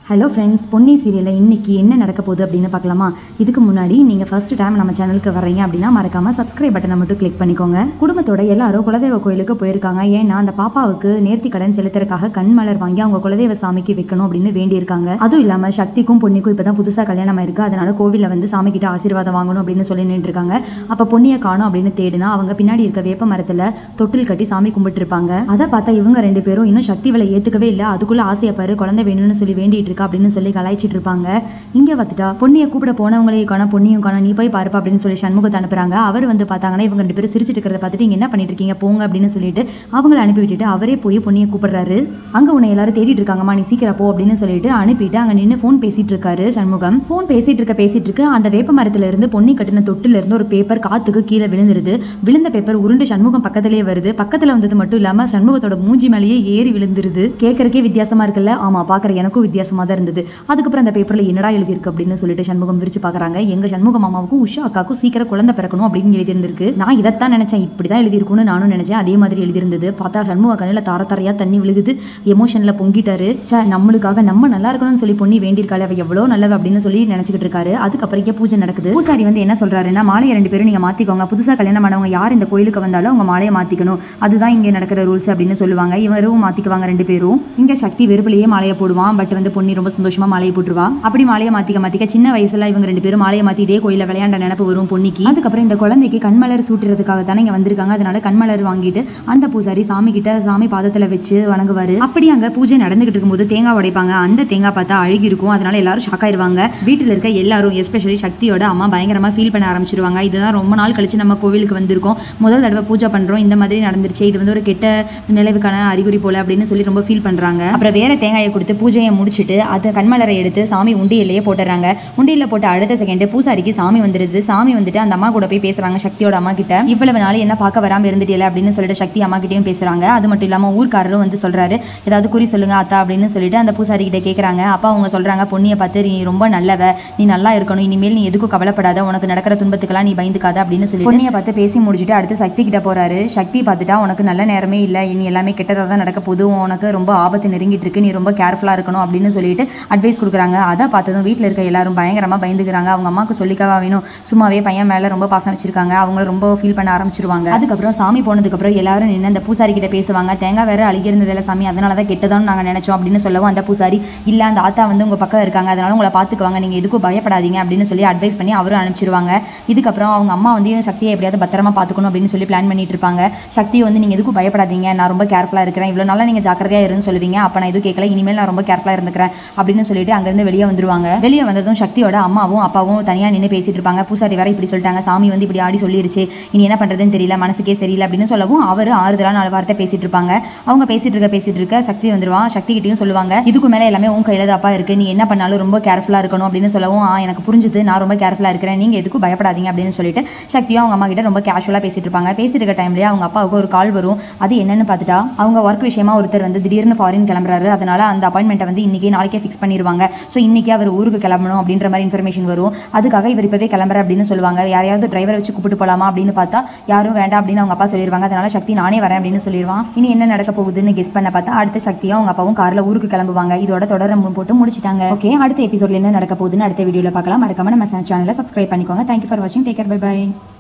hello friends Ponni சீரியலில் இன்னைக்கு என்ன நடக்க போகுது அப்படின்னு பார்க்கலாமா இதுக்கு முன்னாடி நீங்கள் ஃபர்ஸ்ட் டைம் நம்ம சேனலுக்கு வர்றீங்க அப்படின்னா மறக்காம சப்ஸ்கிரைப் பட்டனை மட்டும் கிளிக் பண்ணிக்கோங்க குடும்பத்தோட எல்லாரும் குலதெய்வ கோயிலுக்கு போயிருக்காங்க ஏன்னா அந்த பாப்பாவுக்கு நேர்த்தி கடன் செலுத்துறதுக்காக கண்மலர் வாங்கி அவங்க குலதெய்வ சாமிக்கு வைக்கணும் அப்படின்னு வேண்டியிருக்காங்க அதுவும் இல்லாமல் சக்திக்கும் பொன்னிக்கும் இப்போ தான் புதுசாக கல்யாணம் ஆயிருக்கு அதனால கோவிலில் வந்து சாமி கிட்ட ஆசீர்வாதம் வாங்கணும் அப்படின்னு சொல்லி நின்று இருக்காங்க அப்போ பொன்னியை காணும் அப்படின்னு தேடினா அவங்க பின்னாடி இருக்க வேப்ப மரத்தில் தொட்டில் கட்டி சாமி கும்பிட்டு இருப்பாங்க அதை பார்த்தா இவங்க ரெண்டு பேரும் இன்னும் சக்தி விலை ஏற்றுக்கவே இல்லை அதுக்குள்ள ஆசையை பாரு குழந்தை வேணும்னு சொல்லி வேண்டிட்டு இருக்கா அப்படின்னு சொல்லி கலாய்ச்சிட்டு இருப்பாங்க இங்கே பார்த்துட்டா பொன்னியை கூப்பிட போனவங்களே காண பொன்னியும் காண நீ போய் பாருப்பா அப்படின்னு சொல்லி சண்முகத்தை அனுப்புறாங்க அவர் வந்து பார்த்தாங்கன்னா இவங்க ரெண்டு பேரும் சிரிச்சிட்டு இருக்கிறத பார்த்துட்டு இங்க என்ன பண்ணிட்டு இருக்கீங்க போங்க அப்படின்னு சொல்லிட்டு அவங்கள அனுப்பி விட்டுட்டு அவரே போய் பொன்னியை கூப்பிடுறாரு அங்க உன்னை எல்லாரும் தேடிட்டு இருக்காங்கம்மா நீ சீக்கிரம் போ அப்படின்னு சொல்லிட்டு அனுப்பிட்டு அங்க நின்று ஃபோன் பேசிட்டு இருக்காரு சண்முகம் ஃபோன் பேசிட்டு இருக்க பேசிட்டு இருக்க அந்த வேப்ப மரத்துல இருந்து பொன்னி கட்டின தொட்டில இருந்து ஒரு பேப்பர் காத்துக்கு கீழே விழுந்துருது விழுந்த பேப்பர் உருண்டு சண்முகம் பக்கத்திலேயே வருது பக்கத்துல வந்தது மட்டும் இல்லாம சண்முகத்தோட மூஞ்சி மேலேயே ஏறி விழுந்துருது கேட்கறக்கே வித்தியாசமா இருக்குல்ல ஆமா பாக்குற எனக்கும் வித்தியாசமா தான் இருந்தது அதுக்கப்புறம் அந்த பேப்பர்ல என்னடா எழுதியிருக்கு அப்படின்னு சொல்லிட்டு சண்முகம் விரிச்சு பாக்குறாங்க எங்க சண்முகம் மாமாவுக்கும் உஷா அக்காவுக்கும் சீக்கிரம் குழந்தை பிறக்கணும் அப்படின்னு எழுதியிருந்திருக்கு நான் இதைத்தான் நினைச்சேன் இப்படிதான் எழுதியிருக்கும்னு நானும் நினைச்சேன் அதே மாதிரி எழுதியிருந்தது பார்த்தா சண்முக கண்ணில் தார தாரையா தண்ணி விழுகுது எமோஷன்ல பொங்கிட்டாரு சே நம்மளுக்காக நம்ம நல்லா இருக்கணும்னு சொல்லி பொண்ணி வேண்டியிருக்காள் அவ எவ்வளோ நல்லவ அப்படின்னு சொல்லி நினைச்சுக்கிட்டு இருக்காரு அதுக்கப்புறம் இங்கே பூஜை நடக்குது பூசாரி வந்து என்ன சொல்றாருன்னா மாலையை ரெண்டு பேரும் நீங்க மாத்திக்கோங்க புதுசா கல்யாணம் பண்ணவங்க யார் இந்த கோயிலுக்கு வந்தாலும் அவங்க மாலையை மாத்திக்கணும் அதுதான் இங்க நடக்கிற ரூல்ஸ் அப்படின்னு சொல்லுவாங்க இவரும் மாத்திக்குவாங்க ரெண்டு பேரும் இங்க சக்தி வெறுப்புலயே மாலையை போடுவான் பட் வந்து பொன்னி ரொம்ப சந்தோஷமா மாலையை போட்டுருவா அப்படி மாலையை மாத்திக்க மாத்திக்க சின்ன வயசுல இவங்க ரெண்டு பேரும் மாலையை மாத்தி இதே கோயில விளையாண்ட நினப்பு வரும் பொன்னிக்கு அதுக்கப்புறம் இந்த குழந்தைக்கு கண்மலர் சூட்டுறதுக்காக தானே இங்க வந்திருக்காங்க அதனால கண்மலர் வாங்கிட்டு அந்த பூசாரி சாமி கிட்ட சாமி பாதத்துல வச்சு வணங்குவாரு அப்படி அங்க பூஜை நடந்துகிட்டு இருக்கும்போது தேங்காய் உடைப்பாங்க அந்த தேங்காய் பார்த்தா அழுகி இருக்கும் அதனால எல்லாரும் ஷாக் ஆயிருவாங்க வீட்டில் இருக்க எல்லாரும் எஸ்பெஷலி சக்தியோட அம்மா பயங்கரமா ஃபீல் பண்ண ஆரம்பிச்சிருவாங்க இதுதான் ரொம்ப நாள் கழிச்சு நம்ம கோவிலுக்கு வந்திருக்கோம் முதல் தடவை பூஜை பண்றோம் இந்த மாதிரி நடந்துருச்சு இது வந்து ஒரு கெட்ட நிலைவுக்கான அறிகுறி போல அப்படின்னு சொல்லி ரொம்ப ஃபீல் பண்றாங்க அப்புறம் வேற தேங்காயை கொடுத்து பூஜையை முடிச்சுட்டு அதை கண்மலரை எடுத்து சாமி உண்டியல்லையே போட்டுறாங்க உண்டியல்ல போட்ட அடுத்த செகண்ட் பூசாரிக்கு சாமி வந்துடுது சாமி வந்துட்டு அந்த அம்மா கூட போய் பேசுறாங்க சக்தியோட அம்மா கிட்ட இவ்வளவு நாள் என்ன பார்க்க வராம இருந்துட்டியல அப்படின்னு சொல்லிட்டு சக்தி அம்மா கிட்டயும் பேசுறாங்க அது மட்டும் இல்லாம ஊர்க்காரரும் வந்து சொல்றாரு ஏதாவது குறி சொல்லுங்க அத்தா அப்படின்னு சொல்லிட்டு அந்த பூசாரி கிட்ட கேக்குறாங்க அப்பா அவங்க சொல்றாங்க பொன்னியை பார்த்து நீ ரொம்ப நல்லவ நீ நல்லா இருக்கணும் இனிமேல் நீ எதுக்கும் கவலைப்படாத உனக்கு நடக்கிற துன்பத்துக்கெல்லாம் நீ பயந்துக்காத அப்படின்னு சொல்லி பொன்னியை பார்த்து பேசி முடிச்சுட்டு அடுத்து சக்தி கிட்ட போறாரு சக்தி பார்த்துட்டா உனக்கு நல்ல நேரமே இல்லை இனி எல்லாமே கெட்டதாக தான் நடக்க போகுது உனக்கு ரொம்ப ஆபத்து நெருங்கிட்டு இருக்கு நீ ரொம்ப கேர்ஃபுல்லா இருக்கணும் அப்படின்னு சொல்லிட்டு அட்வைஸ் கொடுக்குறாங்க அதை பார்த்ததும் வீட்டில் இருக்க எல்லாரும் பயங்கரமா பயந்துக்கிறாங்க அவங்க அம்மாவுக்கு சொல்லிக்கவா வேணும் சும்மாவே பையன் மேல ரொம்ப பாசம் வச்சிருக்காங்க அவங்கள ரொம்ப ஃபீல் பண்ண ஆரம்பிச்சிருவாங்க அதுக்கப்புறம் சாமி போனதுக்கப்புறம் எல்லாரும் நின்று அந்த பூசாரி கிட்ட பேசுவாங்க தேங்காய் வேற அழுகி இருந்ததில்ல சாமி அதனால தான் கெட்டதான்னு நாங்கள் நினைச்சோம் அப்படின்னு சொல்லவும் அந்த பூசாரி இல்ல அந்த ஆத்தா வந்து உங்க பக்கம் இருக்காங்க அதனால உங்களை பார்த்துக்குவாங்க நீங்க எதுக்கும் பயப்படாதீங்க அப்படின்னு சொல்லி அட்வைஸ் பண்ணி அவரும் அனுப்பிச்சிருவாங்க இதுக்கப்புறம் அவங்க அம்மா வந்து சக்தியை எப்படியாவது பத்திரமா பார்த்துக்கணும் அப்படின்னு சொல்லி பிளான் பண்ணிட்டு இருப்பாங்க சக்தியை வந்து நீங்க எதுக்கும் பயப்படாதீங்க நான் ரொம்ப கேர்ஃபுல்லா இருக்கிறேன் இவ்வளவு நாளா நீங்க ஜாக்கிரதையா இருன்னு சொல்லுவீங்க அப்ப நான் எதுவும் கேட்கல இனிமேல் நான் ரொம்ப கேர்ஃபுல்லா இருந்துக்கிறேன் அப்படின்னு சொல்லிட்டு அங்கிருந்து வெளியே வந்துருவாங்க வெளியே வந்ததும் சக்தியோட அம்மாவும் அப்பாவும் தனியா நின்று பேசிட்டு இருப்பாங்க பூசாரி வேற இப்படி சொல்லிட்டாங்க சாமி வந்து இப்படி ஆடி சொல்லிருச்சு இனி என்ன பண்றதுன்னு தெரியல மனசுக்கே சரியில்லை அப்படின்னு சொல்லவும் அவர் ஆறுதலா நாலு வார்த்தை பேசிட்டு இருப்பாங்க அவங்க பேசிட்டு இருக்க பேசிட்டு இருக்க சக்தி வந்துருவான் சக்தி கிட்டயும் சொல்லுவாங்க இதுக்கு மேல எல்லாமே உன் கையில தாப்பா இருக்கு நீ என்ன பண்ணாலும் ரொம்ப கேர்ஃபுல்லா இருக்கணும் அப்படின்னு சொல்லவும் ஆ எனக்கு புரிஞ்சுது நான் ரொம்ப கேர்ஃபுல்லா இருக்கிறேன் நீங்க எதுக்கும் பயப்படாதீங்க அப்படின்னு சொல்லிட்டு சக்தியும் அவங்க அம்மா கிட்ட ரொம்ப கேஷுவலா பேசிட்டு இருப்பாங்க பேசிட்டு இருக்க டைம்லயே அவங்க அப்பாவுக்கு ஒரு கால் வரும் அது என்னன்னு பார்த்துட்டா அவங்க ஒர்க் விஷயமா ஒருத்தர் வந்து திடீர்னு ஃபாரின் கிளம்புறாரு அதனால அந்த அப்பாயின்மெண்ட்டை வந்து இன்னைக்கு நாளைக்கே ஃபிக்ஸ் பண்ணிடுவாங்க ஸோ இன்னைக்கு அவர் ஊருக்கு கிளம்பணும் அப்படின்ற மாதிரி இன்ஃபர்மேஷன் வரும் அதுக்காக இவர் இப்பவே கிளம்புற அப்படின்னு சொல்லுவாங்க யாரையாவது டிரைவரை வச்சு கூப்பிட்டு போலாமா அப்படின்னு பார்த்தா யாரும் வேண்டாம் அப்படின்னு அவங்க அப்பா சொல்லிடுவாங்க அதனால சக்தி நானே வரேன் அப்படின்னு சொல்லிடுவான் இனி என்ன நடக்க போகுதுன்னு கெஸ் பண்ண பார்த்தா அடுத்த சக்தியும் அவங்க அப்பாவும் கார்ல ஊருக்கு கிளம்புவாங்க இதோட தொடர் போட்டு முடிச்சிட்டாங்க ஓகே அடுத்த எபிசோட்ல என்ன நடக்க போகுதுன்னு அடுத்த வீடியோல பார்க்கலாம் மறக்காம நம்ம சேனலை சப்ஸ்கிரைப் பண்ணிக்கோங்க தேங்க்யூ ஃபார் வாட்சிங் டேக் கேர் பை பை